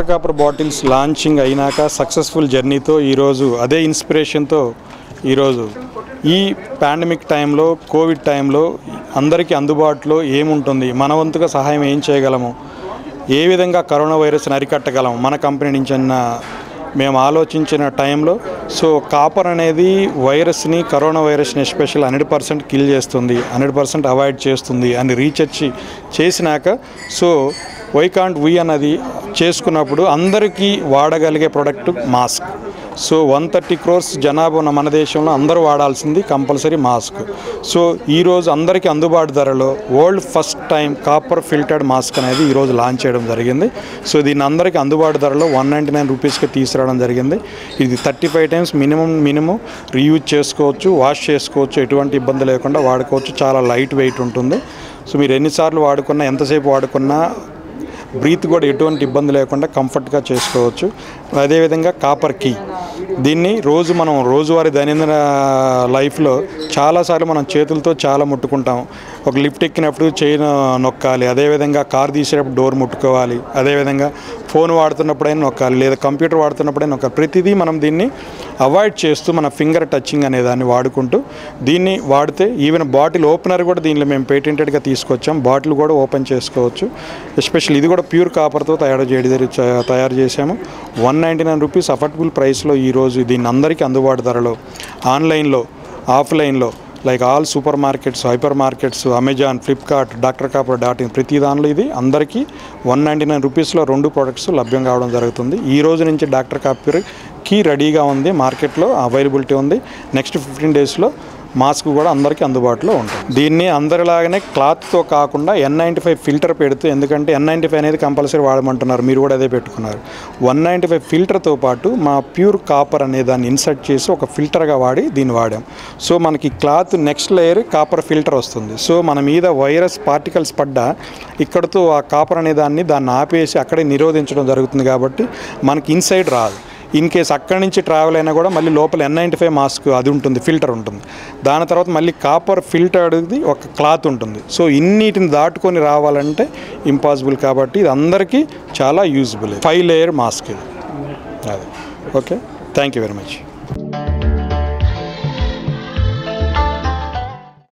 copper bottles launching అయినాక successful జర్నీతో ఈరోజు అదే ఇన్స్పిరేషన్తో ఈరోజు ఈ పాండమిక్ టైంలో కోవిడ్ టైంలో అందరికీ అందుబాటులో ఏముంటుంది మన వంతుగా సహాయం ఏం చేయగలము ఏ విధంగా కరోనా వైరస్ని అరికట్టగలం మన కంపెనీ నుంచి అన్న మేము ఆలోచించిన టైంలో సో కాపర్ అనేది వైరస్ని కరోనా వైరస్ని ఎస్పెషల్ హండ్రెడ్ పర్సెంట్ కిల్ చేస్తుంది హండ్రెడ్ పర్సెంట్ అవాయిడ్ చేస్తుంది అని రీసెర్చ్ చేసినాక సో వై కాంట్ వీ అన్నది చేసుకున్నప్పుడు అందరికీ వాడగలిగే product mask so one thirty crores జనాభా ఉన్న మన దేశంలో అందరూ వాడాల్సింది కంపల్సరీ మాస్క్ సో ఈరోజు అందరికీ అందుబాటు ధరలో world first time copper filtered mask అనేది ఈరోజు లాంచ్ చేయడం జరిగింది సో దీన్ని అందరికీ అందుబాటు ధరలో వన్ నైంటీ నైన్ రూపీస్కి తీసుకురావడం జరిగింది ఇది thirty five times minimum minimum reuse చేసుకోవచ్చు వాష్ చేసుకోవచ్చు ఎటువంటి ఇబ్బంది లేకుండా వాడుకోవచ్చు చాలా లైట్ వెయిట్ ఉంటుంది సో మీరు ఎన్నిసార్లు వాడుకున్నా ఎంతసేపు వాడుకున్నా బ్రీత్ కూడా ఎటువంటి ఇబ్బంది లేకుండా కంఫర్ట్గా చేసుకోవచ్చు అదేవిధంగా కాపర్ కీ దీన్ని రోజు మనం రోజువారీ దైనందిన లైఫ్లో చాలాసార్లు మనం చేతులతో చాలా ముట్టుకుంటాం ఒక లిఫ్ట్ ఎక్కినప్పుడు చైన్ నొక్కాలి అదేవిధంగా కార్ తీసేటప్పుడు డోర్ ముట్టుకోవాలి అదేవిధంగా ఫోన్ వాడుతున్నప్పుడైనా నొక్కాలి లేదా కంప్యూటర్ వాడుతున్నప్పుడైనా నొక్కాలి ప్రతిదీ మనం దీన్ని అవాయిడ్ చేస్తూ మన ఫింగర్ టచింగ్ అనే దాన్ని వాడుకుంటూ దీన్ని వాడితే ఈవెన్ బాటిల్ ఓపెనర్ కూడా దీనిలో మేము పేటెంటెడ్గా తీసుకొచ్చాం బాటిల్ కూడా ఓపెన్ చేసుకోవచ్చు ఎస్పెషల్ ఇది కూడా ప్యూర్ కాపర్తో తయారు చేయడం తయారు చేశాము one ninety nine rupees affordable ప్రైస్లో ఈరోజు దీన్ని అందరికీ అందుబాటు ధరలో ఆన్లైన్లో ఆఫ్లైన్లో like all supermarkets hypermarkets Amazon Flipkart doctor copper dot in ప్రతి దానిలో ఇది అందరికీ వన్ నైంటీ నైన్ రూపీస్లో రెండు ప్రొడక్ట్స్ లభ్యం కావడం జరుగుతుంది ఈ రోజు నుంచి డాక్టర్ కాపర్కి రెడీగా ఉంది మార్కెట్లో అవైలబిలిటీ ఉంది నెక్స్ట్ ఫిఫ్టీన్ డేస్లో మాస్క్ కూడా అందరికీ అందుబాటులో ఉంటుంది దీన్ని అందరిలాగానే క్లాత్తో కాకుండా ఎన్ నైంటీ ఫైవ్ ఫిల్టర్ పెడుతూ ఎందుకంటే ఎన్ నైంటీ ఫైవ్ అనేది కంపల్సరీ వాడమంటున్నారు మీరు కూడా అదే పెట్టుకున్నారు వన్ నైంటీ ఫైవ్ ఫిల్టర్తో పాటు మా ప్యూర్ కాపర్ అనే దాన్ని ఇన్సర్ట్ చేసి ఒక ఫిల్టర్గా వాడి దీన్ని వాడాం సో మనకి cloth next layer copper filter వస్తుంది సో మన మీద వైరస్ పార్టికల్స్ పడ్డా ఇక్కడతో ఆ కాపర్ అనే దాన్ని దాన్ని ఆపేసి అక్కడే నిరోధించడం జరుగుతుంది కాబట్టి మనకి ఇన్సైడ్ రాదు ఇన్ కేస్ అక్కడి నుంచి ట్రావెల్ అయినా కూడా మళ్ళీ లోపల ఎన్ నైంటీ ఫైవ్ మాస్క్ అది ఉంటుంది ఫిల్టర్ ఉంటుంది దాని తర్వాత మళ్ళీ కాపర్ ఫిల్టర్ది ఒక క్లాత్ ఉంటుంది సో ఇన్నిటిని దాటుకొని రావాలంటే ఇంపాసిబుల్ కాబట్టి ఇది అందరికీ చాలా యూజ్బుల్ ఫైవ్ లేయర్ మాస్క్ ఇది అది okay thank you very much